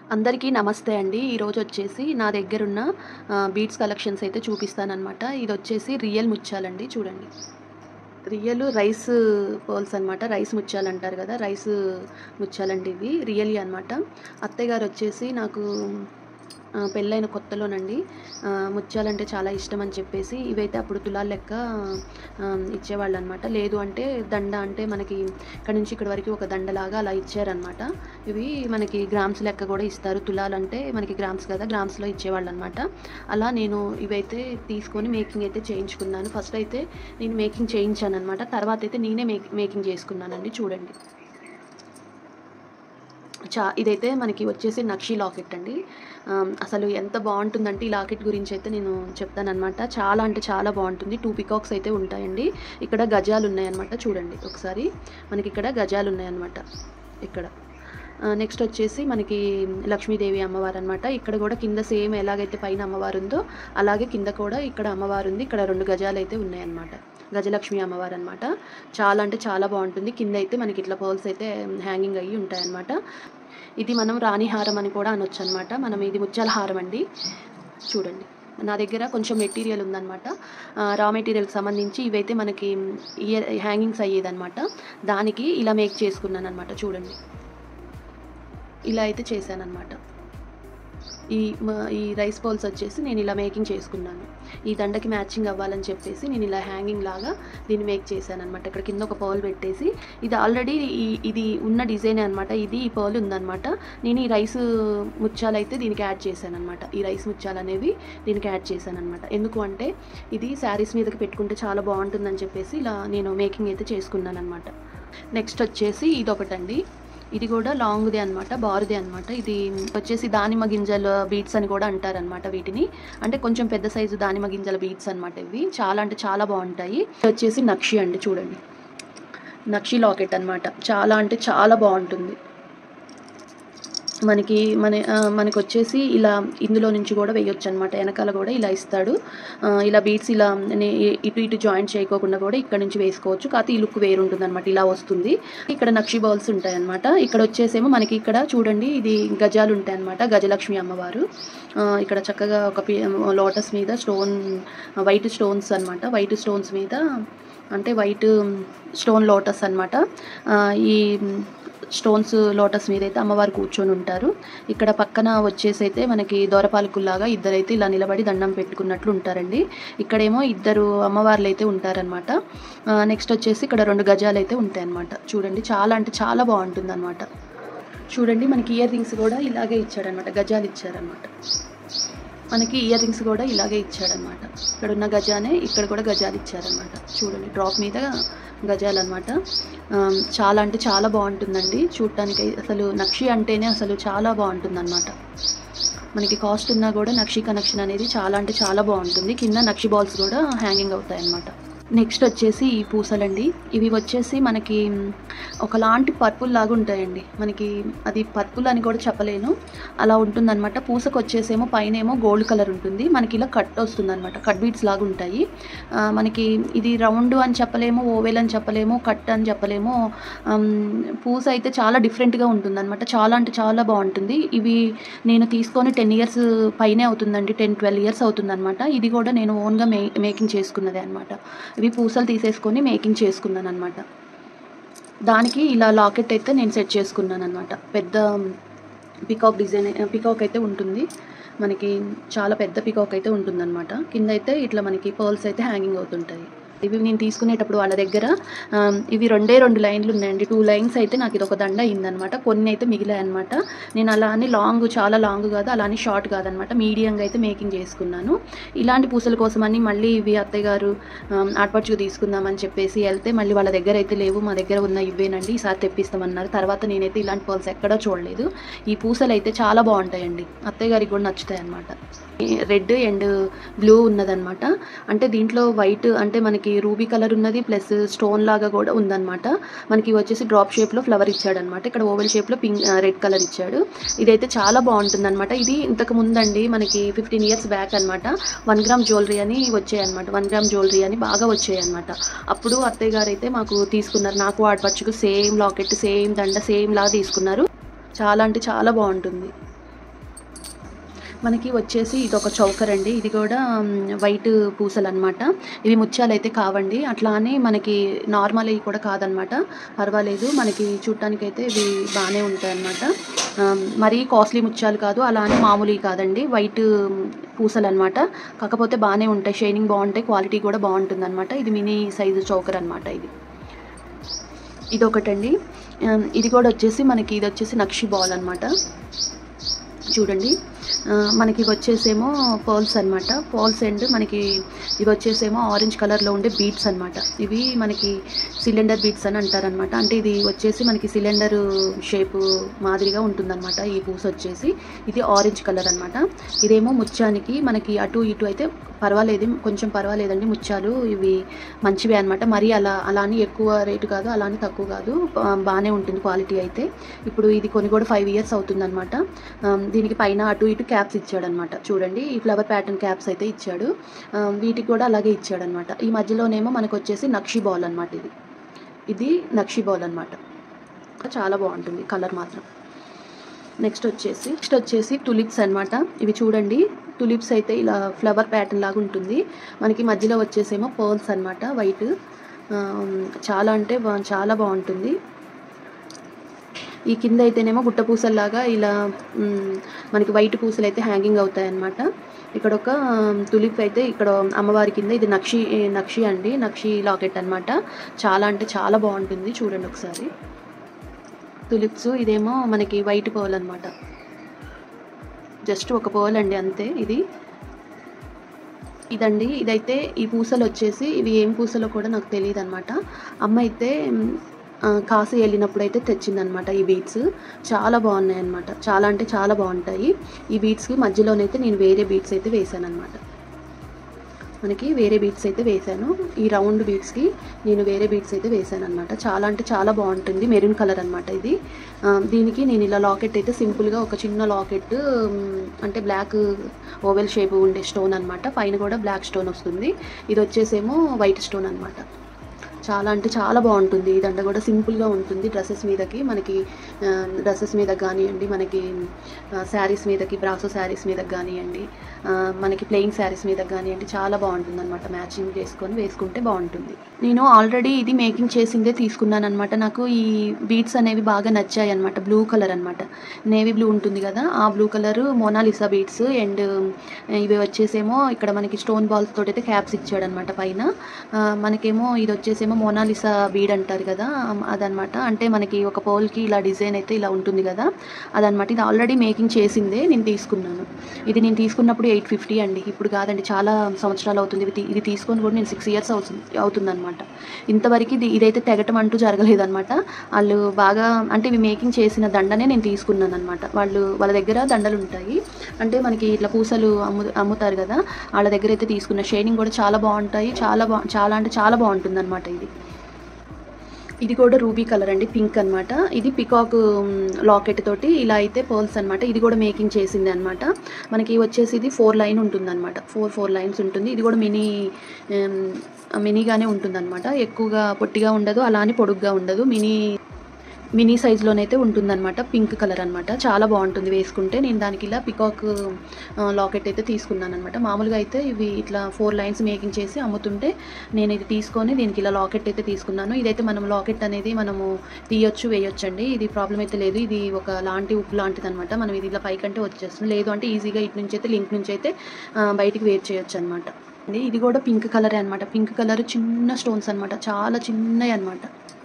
అందరికీ నమస్తే అండి ఈరోజు వచ్చేసి నా దగ్గరున్న బీడ్స్ కలెక్షన్స్ అయితే చూపిస్తానమాట ఇది వచ్చేసి రియల్ ముత్యాలండి చూడండి రియల్ రైస్ పోల్స్ అనమాట రైస్ ముత్యాలు అంటారు కదా రైస్ ముత్యాలండి ఇవి రియల్ అనమాట అత్తయ్య గారు వచ్చేసి నాకు ఆ, పెళ్ళైన కొత్తలోనండి ఆ, ముత్యాలంటే చాలా ఇష్టం అని చెప్పేసి ఇవైతే అప్పుడు తులాల లెక్క ఆ, ఇచ్చేవాళ్ళు అనమాట లేదు అంటే దండ అంటే మనకి ఇక్కడ నుంచి ఇక్కడ వరకు ఒక దండలాగా అలా ఇచ్చారనమాట ఇవి మనకి గ్రామ్స్ లెక్క కూడా ఇస్తారు తులాలు అంటే మనకి గ్రామ్స్ కదా గ్రామ్స్లో ఇచ్చేవాళ్ళు అనమాట అలా నేను ఇవైతే తీసుకొని మేకింగ్ అయితే చేయించుకున్నాను ఫస్ట్ అయితే నేను మేకింగ్ చేయించాను అనమాట తర్వాత అయితే నేనే మేక్ మేకింగ్ చేసుకున్నానండి చూడండి చా ఇదైతే మనకి వచ్చేసి నక్షి లాకెట్ అండి ఆమ్, అసలు ఎంత బాగుంటుందంటే ఈ లాకెట్ గురించి అయితే నేను చెప్తానమాట చాలా అంటే చాలా బాగుంటుంది టూ పికాక్స్ అయితే ఉంటాయండి ఇక్కడ గజాలు ఉన్నాయన్నమాట చూడండి ఒకసారి మనకి ఇక్కడ గజాలు ఉన్నాయన్నమాట ఇక్కడ నెక్స్ట్ వచ్చేసి మనకి లక్ష్మీదేవి అమ్మవారు అనమాట ఇక్కడ కూడా కింద సేమ్ ఎలాగైతే పైన అమ్మవారు ఉందో అలాగే కింద కూడా ఇక్కడ అమ్మవారు ఉంది ఇక్కడ రెండు గజాలు అయితే ఉన్నాయన్నమాట గజలక్ష్మి అమ్మవారు అనమాట చాలా అంటే చాలా బాగుంటుంది కింద అయితే మనకి ఇట్లా పర్ల్స్ అయితే హ్యాంగింగ్ అయ్యి ఉంటాయన్నమాట ఇది మనం రాణి హారం అని కూడా అనొచ్చు అనమాట మనం ఇది ముత్యాల హారం అండి చూడండి నా దగ్గర కొంచెం మెటీరియల్ ఉందన్నమాట రా మెటీరియల్కి సంబంధించి ఇవైతే మనకి ఇయర్ హ్యాంగింగ్స్ అయ్యేదన్నమాట దానికి ఇలా మేక్ చేసుకున్నాను అనమాట చూడండి ఇలా అయితే చేశానన్నమాట ఈ మ- ఈ రైస్ బౌల్స్ వచ్చేసి నేను ఇలా మేకింగ్ చేసుకున్నాను ఈ దండకి మ్యాచింగ్ అవ్వాలని చెప్పేసి నేను ఇలా హ్యాంగింగ్ లాగా దీన్ని మేక్ చేశాను అనమాట ఇక్కడ కింద ఒక పర్ల్ పెట్టేసి ఇది ఆల్రెడీ ఈ ఇది ఉన్న డిజైన్ అనమాట ఇది ఈ పర్ల్ ఉందన్నమాట నేను ఈ రైస్ ముత్యాలు అయితే దీనికి యాడ్ చేశాను అనమాట ఈ రైస్ ముత్యాలు అనేవి దీనికి యాడ్ చేశాను అనమాట ఎందుకు అంటే ఇది శారీస్ మీదకి పెట్టుకుంటే చాలా బాగుంటుందని చెప్పేసి ఇలా నేను మేకింగ్ అయితే చేసుకున్నాను అనమాట నెక్స్ట్ వచ్చేసి ఇది ఒకటండి ఇది కూడా లాంగ్దే అనమాట బారుదే అనమాట ఇది వచ్చేసి దానిమ్మ గింజల బీట్స్ అని కూడా అంటారనమాట వీటిని అంటే కొంచెం పెద్ద సైజు దానిమ్మ గింజల బీట్స్ అనమాట ఇవి చాలా అంటే చాలా బాగుంటాయి ఇది వచ్చేసి నక్షి అండి చూడండి నక్షి లాకెట్ అనమాట చాలా అంటే చాలా బాగుంటుంది మనకి మన ఆ, మనకి వచ్చేసి ఇలా ఇందులో నుంచి కూడా వేయొచ్చు అనమాట వెనకాల కూడా ఇలా ఇస్తాడు ఆ, ఇలా బీట్స్ ఇలా నే- ఇటు ఇటు జాయింట్ చేయకోకుండా కూడా ఇక్కడ నుంచి వేసుకోవచ్చు కాకపోతే ఈ లుక్ వేరు ఉంటుంది అనమాట ఇలా వస్తుంది ఇక్కడ నక్షి బౌల్స్ ఉంటాయి అనమాట ఇక్కడ వచ్చేసేమో మనకి ఇక్కడ చూడండి ఇది గజాలు ఉంటాయి అనమాట గజలక్ష్మి అమ్మవారు ఆ, ఇక్కడ చక్కగా ఒక లోటస్ మీద స్టోన్ వైట్ స్టోన్స్ అనమాట వైట్ స్టోన్స్ మీద అంటే వైట్ స్టోన్ లోటస్ అనమాట ఈ స్టోన్స్ లోటస్ మీద అయితే అమ్మవారు కూర్చొని ఉంటారు ఇక్కడ పక్కన వచ్చేసి అయితే మనకి దొరపాలకుల్లాగా ఇద్దరైతే ఇలా నిలబడి దండం పెట్టుకున్నట్లు ఉంటారండి ఇక్కడేమో ఇద్దరు అమ్మవార్లు అయితే ఉంటారనమాట నెక్స్ట్ వచ్చేసి ఇక్కడ రెండు గజాలు అయితే ఉంటాయన్నమాట చూడండి చాలా అంటే చాలా బాగుంటుంది అనమాట చూడండి మనకి ఇయర్ రింగ్స్ కూడా ఇలాగే ఇచ్చాడనమాట గజాలు ఇచ్చారనమాట మనకి ఇయర్ రింగ్స్ కూడా ఇలాగే ఇచ్చాడనమాట ఇక్కడ ఉన్న గజానే ఇక్కడ కూడా గజాలు ఇచ్చారనమాట చూడండి డ్రాప్ మీద గజాలు అనమాట చాలా అంటే చాలా బాగుంటుందండి చూడటానికి అసలు నక్షి అంటేనే అసలు చాలా బాగుంటుంది అనమాట మనకి కాస్ట్ ఉన్నా కూడా నక్షి కనెక్షన్ అనేది చాలా అంటే చాలా బాగుంటుంది కింద నక్షి బాల్స్ కూడా హ్యాంగింగ్ అవుతాయి అన్నమాట నెక్స్ట్ వచ్చేసి ఈ పూసలండి ఇవి వచ్చేసి మనకి మ్, ఒకలాంటి పర్పుల్ లాగా ఉంటాయండి మనకి అది పర్పుల్ అని కూడా చెప్పలేను అలా ఉంటుందన్నమాట పూసకు వచ్చేసేమో పైన ఏమో గోల్డ్ కలర్ ఉంటుంది మనకి ఇలా కట్ వస్తుంది అనమాట కట్ బీట్స్ లాగా ఉంటాయి ఆ, మనకి ఇది రౌండ్ అని చెప్పలేము ఓవెల్ అని చెప్పలేము కట్ అని చెప్పలేము ఆమ్, పూస అయితే చాలా డిఫరెంట్గా ఉంటుంది అనమాట చాలా అంటే చాలా బాగుంటుంది ఇవి నేను తీసుకొని టెన్ ఇయర్స్ పైనే అవుతుందండి టెన్ ట్వెల్వ్ ఇయర్స్ అవుతుందన్నమాట ఇది కూడా నేను ఓన్గా మే మేకింగ్ చేసుకున్నదే అనమాట ఇవి పూసలు తీసేసుకొని మేకింగ్ చేసుకున్నాను అనమాట దానికి ఇలా లాకెట్ అయితే నేను సెట్ చేసుకున్నాను అనమాట పెద్ద పికాక్ డిజైన్ పికాక్ అయితే ఉంటుంది మనకి చాలా పెద్ద పికాక్ అయితే ఉంటుందన్నమాట కింద అయితే ఇట్లా మనకి పర్ల్స్ అయితే హ్యాంగింగ్ అవుతుంటాయి ఇవి నేను తీసుకునేటప్పుడు వాళ్ళ దగ్గర ఆమ్, ఇవి రెండే రెండు లైన్లు ఉన్నాయండి టూ లైన్స్ అయితే నాకు ఇది ఒక దండ అయిందనమాట కొన్ని అయితే మిగిలాయి అనమాట నేను అలా అని లాంగ్ చాలా లాంగ్ కాదు అలా అని షార్ట్ కాదనమాట మీడియంగా అయితే మేకింగ్ చేసుకున్నాను ఇలాంటి పూసల కోసం అని మళ్ళీ ఇవి అత్తయ్య గారు ఆడపడుచుకు తీసుకుందామని చెప్పేసి వెళ్తే మళ్ళీ వాళ్ళ దగ్గర అయితే లేవు మా దగ్గర ఉన్న ఇవేనండి ఈసారి తెప్పిస్తామన్నారు తర్వాత నేనైతే ఇలాంటి పర్ల్స్ ఎక్కడా చూడలేదు ఈ పూసలు అయితే చాలా బాగుంటాయండి అత్తయ్య గారికి కూడా నచ్చుతాయి అనమాట రెడ్ అండ్ బ్లూ ఉన్నదన్నమాట అంటే దీంట్లో వైట్ అంటే మనకి రూబీ కలర్ ఉన్నది ప్లస్ స్టోన్ లాగా కూడా ఉందన్నమాట మనకి ఇవి వచ్చేసి డ్రాప్ షేప్లో ఫ్లవర్ ఇచ్చాడనమాట ఇక్కడ ఓవెల్ షేప్లో పింక్ రెడ్ కలర్ ఇచ్చాడు ఇదైతే చాలా బాగుంటుంది అనమాట ఇది ఇంతకు ముందండి మనకి ఫిఫ్టీన్ ఇయర్స్ బ్యాక్ అనమాట వన్ గ్రామ్ జ్యువెలరీ అని వచ్చాయి అనమాట వన్ గ్రామ్ జ్యువెలరీ అని బాగా వచ్చాయి అనమాట అప్పుడు అత్తయ్య గారు అయితే మాకు తీసుకున్నారు నాకు ఆడపడుచుకు సేమ్ లాకెట్ సేమ్ దండ సేమ్ లాగా తీసుకున్నారు చాలా అంటే చాలా బాగుంటుంది మనకి వచ్చేసి ఇది ఒక చౌకర్ అండి ఇది కూడా మ్, వైట్ పూసలు అనమాట ఇవి ముత్యాలు అయితే కావండి అట్లా అని మనకి నార్మల్ ఇవి కూడా కాదనమాట పర్వాలేదు మనకి చూడటానికి అయితే ఇవి బాగానే ఉంటాయి అనమాట మరీ కాస్ట్లీ ముత్యాలు కాదు అలా అని మామూలు కాదండి వైట్ పూసలు అనమాట కాకపోతే బాగానే ఉంటాయి షైనింగ్ బాగుంటాయి క్వాలిటీ కూడా బాగుంటుంది అనమాట ఇది మినీ సైజు చౌకర్ అనమాట ఇది ఇది ఒకటండి ఆమ్, ఇది కూడా వచ్చేసి మనకి ఇది వచ్చేసి నక్షి బాల్ అనమాట చూడండి ఆ, మనకి ఇవి వచ్చేసేమో పర్ల్స్ అనమాట పర్ల్స్ అండ్ మనకి ఇవి వచ్చేసేమో ఆరెంజ్ కలర్లో ఉండే బీడ్స్ అనమాట ఇవి మనకి సిలిండర్ బీడ్స్ అని అంటారనమాట అంటే ఇది వచ్చేసి మనకి సిలిండర్ షేప్ మాదిరిగా ఉంటుందన్నమాట ఈ పూస వచ్చేసి ఇది ఆరెంజ్ కలర్ అనమాట ఇదేమో ముత్యానికి మనకి అటు ఇటు అయితే పర్వాలేదు కొంచెం పర్వాలేదండి ముత్యాలు ఇవి మంచివే అనమాట మరీ అలా అలా అని ఎక్కువ రేటు కాదు అలా అని తక్కువ కాదు బా- బాగానే ఉంటుంది క్వాలిటీ అయితే ఇప్పుడు ఇది కొని కూడా ఫైవ్ ఇయర్స్ అవుతుందన్నమాట ఆమ్, దీనికి పైన అటు ఇటు క్యాప్స్ ఇచ్చాడనమాట చూడండి ఈ ఫ్లవర్ ప్యాటర్న్ క్యాప్స్ అయితే ఇచ్చాడు ఆమ్, వీటికి కూడా అలాగే ఇచ్చాడనమాట ఈ మధ్యలోనేమో మనకు వచ్చేసి నక్షి బాల్ అనమాట ఇది ఇది నక్షి బాల్ అనమాట చాలా బాగుంటుంది కలర్ మాత్రం నెక్స్ట్ వచ్చేసి నెక్స్ట్ వచ్చేసి టులిప్స్ అన్నమాట ఇవి చూడండి టులిప్స్ అయితే ఇలా ఫ్లవర్ ప్యాటర్న్ లాగా ఉంటుంది మనకి మధ్యలో వచ్చేసేమో పర్ల్స్ అన్నమాట వైట్ చాలా అంటే బా- చాలా బాగుంటుంది ఈ కింద అయితేనేమో గుట్ట పూసల్లాగా ఇలా మ్, మనకి వైట్ పూసలు అయితే హ్యాంగింగ్ అవుతాయి అన్నమాట ఇక్కడ ఒక తులిప్ అయితే ఇక్కడ అమ్మవారి కింద ఇది నక్షి నక్షి అండి నక్షి లాకెట్ అన్నమాట చాలా అంటే చాలా బాగుంటుంది చూడండి ఒకసారి తులిప్స్ ఇదేమో మనకి వైట్ పర్ల్ అనమాట జస్ట్ ఒక పర్ల్ అండి అంతే ఇది ఇదండి ఇదైతే ఈ పూసలు వచ్చేసి ఇవి ఏం పూసలో కూడా నాకు తెలియదు అనమాట అమ్మ అయితే మ్, ఆ, కాశీ వెళ్ళినప్పుడు అయితే తెచ్చిందనమాట ఈ బీడ్స్ చాలా బాగున్నాయి అనమాట చాలా అంటే చాలా బాగుంటాయి ఈ బీడ్స్కి మధ్యలోనైతే నేను వేరే బీడ్స్ అయితే వేసాను అనమాట మనకి వేరే బీడ్స్ అయితే వేసాను ఈ రౌండ్ బీడ్స్కి నేను వేరే బీడ్స్ అయితే వేసాను అనమాట చాలా అంటే చాలా బాగుంటుంది మెరూన్ కలర్ అనమాట ఇది ఆ, దీనికి నేను ఇలా లాకెట్ అయితే సింపుల్గా ఒక చిన్న లాకెట్ మ్, అంటే బ్లాక్ ఓవెల్ షేప్ ఉండే స్టోన్ అనమాట పైన కూడా బ్లాక్ స్టోన్ వస్తుంది ఇది వచ్చేసేమో వైట్ స్టోన్ అనమాట చాలా అంటే చాలా బాగుంటుంది ఈ దండ కూడా సింపుల్గా ఉంటుంది డ్రెస్సెస్ మీదకి మనకి డ్రెస్సెస్ మీద కానివ్వండి మనకి శారీస్ మీదకి బ్రాసో శారీస్ మీదకి కానివ్వండి ఆ, మనకి ప్లెయిన్ శారీస్ మీదకి కానివ్వండి చాలా బాగుంటుంది అనమాట మ్యాచింగ్ చేసుకొని వేసుకుంటే బాగుంటుంది నేను ఆల్రెడీ ఇది మేకింగ్ చేసిందే తీసుకున్నాను అనమాట నాకు ఈ బీడ్స్ అనేవి బాగా నచ్చాయి అనమాట బ్లూ కలర్ అనమాట నేవీ బ్లూ ఉంటుంది కదా ఆ blue colour Mona Lisa beads and ఇవి వచ్చేసేమో ఇక్కడ మనకి స్టోన్ బాల్స్ తోటి అయితే క్యాప్స్ ఇచ్చాడనమాట పైన ఆ, మనకేమో ఇది వచ్చేసేమో మోనాలిసా బీడ్ అంటారు కదా అదనమాట అంటే మనకి ఒక పోల్కి ఇలా డిజైన్ అయితే ఇలా ఉంటుంది కదా అదనమాట ఇది ఆల్రెడీ మేకింగ్ చేసిందే నేను తీసుకున్నాను ఇది నేను తీసుకున్నప్పుడు ఎయిట్ ఫిఫ్టీ అండి ఇప్పుడు కాదండి చాలా సంవత్సరాలు అవుతుంది ఇది తీ- ఇది తీసుకొని కూడా నేను సిక్స్ ఇయర్స్ అవుతుంది అవుతుందన్నమాట ఇంతవరకు ఇది ఇదైతే తెగటం అంటూ జరగలేదన్నమాట వాళ్ళు బాగా అంటే ఇవి మేకింగ్ చేసిన దండనే నేను తీసుకున్నాను అనమాట వాళ్ళు వాళ్ళ దగ్గర దండలు ఉంటాయి అంటే మనకి ఇట్లా పూసలు అమ్ము అమ్ముతారు కదా వాళ్ళ దగ్గర అయితే తీసుకున్న షైనింగ్ కూడా చాలా బాగుంటాయి చాలా బా చాలా అంటే చాలా బాగుంటుంది అనమాట ఇది ఇది కూడా రూబీ కలర్ అండి పింక్ అన్నమాట ఇది పికాక్ లాకెట్ తోటి ఇలా అయితే పర్ల్స్ అన్నమాట ఇది కూడా మేకింగ్ చేసింది అనమాట మనకి వచ్చేసి ఇది ఫోర్ లైన్ ఉంటుంది అనమాట ఫోర్ ఫోర్ లైన్స్ ఉంటుంది ఇది కూడా మినీ మినీగానే ఉంటుంది అనమాట ఎక్కువగా పొట్టిగా ఉండదు అలా అని పొడుగ్గా ఉండదు మినీ మినీ సైజులోనైతే ఉంటుందన్నమాట పింక్ కలర్ అనమాట చాలా బాగుంటుంది వేసుకుంటే నేను దానికి ఇలా పికాక్ లాకెట్ అయితే తీసుకున్నాను అనమాట మామూలుగా అయితే ఇవి ఇట్లా ఫోర్ లైన్స్ మేకింగ్ చేసి అమ్ముతుంటే నేను ఇది తీసుకొని దీనికి ఇలా లాకెట్ అయితే తీసుకున్నాను ఇదైతే మనం లాకెట్ అనేది మనము తీయొచ్చు వేయొచ్చండి ఇది ప్రాబ్లం అయితే లేదు ఇది ఒక లాంటి ఉప్పు లాంటిది అనమాట మనం ఇది ఇలా పైకంటే వచ్చేస్తుంది లేదు అంటే ఈజీగా ఇటు నుంచి అయితే లింక్ నుంచి అయితే ఆ, బయటికి వేర్ చేయొచ్చు అనమాట ఇది కూడా పింక్ కలరే అనమాట పింక్ కలర్ చిన్న స్టోన్స్ అనమాట చాలా చిన్నవి అనమాట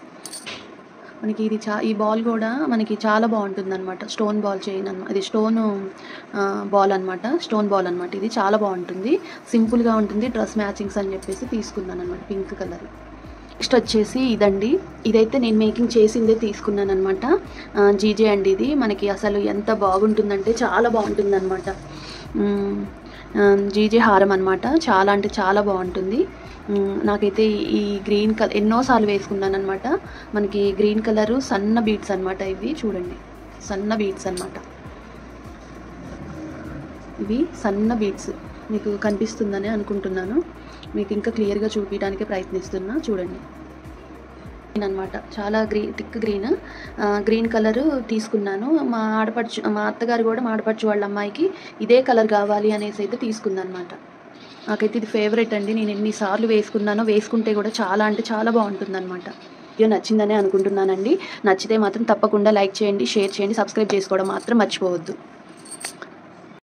మనకి ఇది చా ఈ బాల్ కూడా మనకి చాలా బాగుంటుంది అనమాట స్టోన్ బాల్ చైన్ అనమాట ఇది స్టోన్ బాల్ అనమాట స్టోన్ బాల్ అనమాట ఇది చాలా బాగుంటుంది సింపుల్గా ఉంటుంది డ్రెస్ మ్యాచింగ్స్ అని చెప్పేసి తీసుకున్నాను అనమాట పింక్ కలర్ నెక్స్ట్ వచ్చేసి ఇదండి ఇదైతే నేను మేకింగ్ చేసిందే తీసుకున్నాను అనమాట జీజే అండి ఇది మనకి అసలు ఎంత బాగుంటుందంటే చాలా బాగుంటుంది అనమాట జీజే హారం అనమాట చాలా అంటే చాలా బాగుంటుంది మ్, నాకైతే ఈ- ఈ గ్రీన్ కలర్ ఎన్నోసార్లు వేసుకున్నాను అనమాట మనకి గ్రీన్ కలరు సన్న బీట్స్ అనమాట ఇవి చూడండి సన్న బీట్స్ అనమాట ఇవి సన్న బీట్స్ మీకు కనిపిస్తుందని అనుకుంటున్నాను మీకు ఇంకా క్లియర్గా చూపించడానికి ప్రయత్నిస్తున్నా చూడండి అనమాట చాలా గ్రీ థిక్ గ్రీన్ ఆ, గ్రీన్ కలర్ తీసుకున్నాను మా ఆడపడుచు మా అత్తగారు కూడా మా ఆడపడుచు వాళ్ళ అమ్మాయికి ఇదే కలర్ కావాలి అనేసి అయితే తీసుకుందనమాట నాకైతే ఇది ఫేవరెట్ అండి నేను ఎన్నిసార్లు వేసుకున్నానో వేసుకుంటే కూడా చాలా అంటే చాలా బాగుంటుందన్నమాట వీడియో నచ్చిందనే అనుకుంటున్నానండి నచ్చితే మాత్రం తప్పకుండా లైక్ చేయండి షేర్ చేయండి సబ్స్క్రైబ్ చేసుకోవడం మాత్రం మర్చిపోవద్దు